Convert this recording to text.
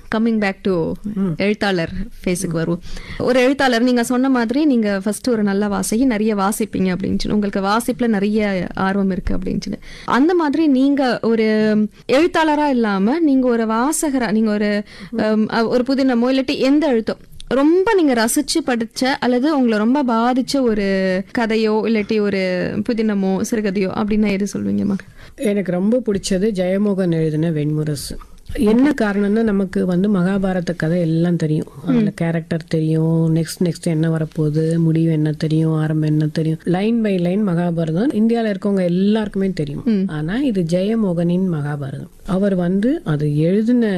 coming back to எழுத்தாளர் ஃபேஸுக்கு வருவோம் ஒரு எழுத்தாளர் நீங்க சொன்ன மாதிரி நீங்க ஃபர்ஸ்ட் ஒரு நல்ல வாசகி நிறைய வாசிப்பீங்க அப்படின்னு உங்களுக்கு வாசிப்புல நிறைய ஆர்வம் இருக்கு அப்படின்னு அந்த மாதிரி நீங்க ஒரு எழுத்தாளரா இல்லாம நீங்க ஒரு வாசகரா நீங்க ஒரு ஹம், ஒரு புதினமோ இல்லாட்டி எந்த எழுத்தோ ரொம்ப நீங்க ரசிச்சு படிச்ச அல்லது உங்களை ரொம்ப பாதிச்ச ஒரு கதையோ இல்லாட்டி ஒரு புதினமோ சிறுகதையோ அப்படின்னா எது சொல்வீங்கம்மா எனக்கு ரொம்ப பிடிச்சது ஜெயமோகன் எழுதின வெண்முரசு என்ன காரணம்னா நமக்கு வந்து மகாபாரத கதை எல்லாம் தெரியும் அதில் கேரக்டர் தெரியும் நெக்ஸ்ட் நெக்ஸ்ட் என்ன வரப்போகுது முடிவு என்ன தெரியும் ஆரம்பம் என்ன தெரியும் லைன் பை லைன் மகாபாரதம் இந்தியாவில் இருக்கவங்க எல்லாருக்குமே தெரியும் ஆனா இது ஜெயமோகனின் மகாபாரதம் அவர் வந்து அது எழுதின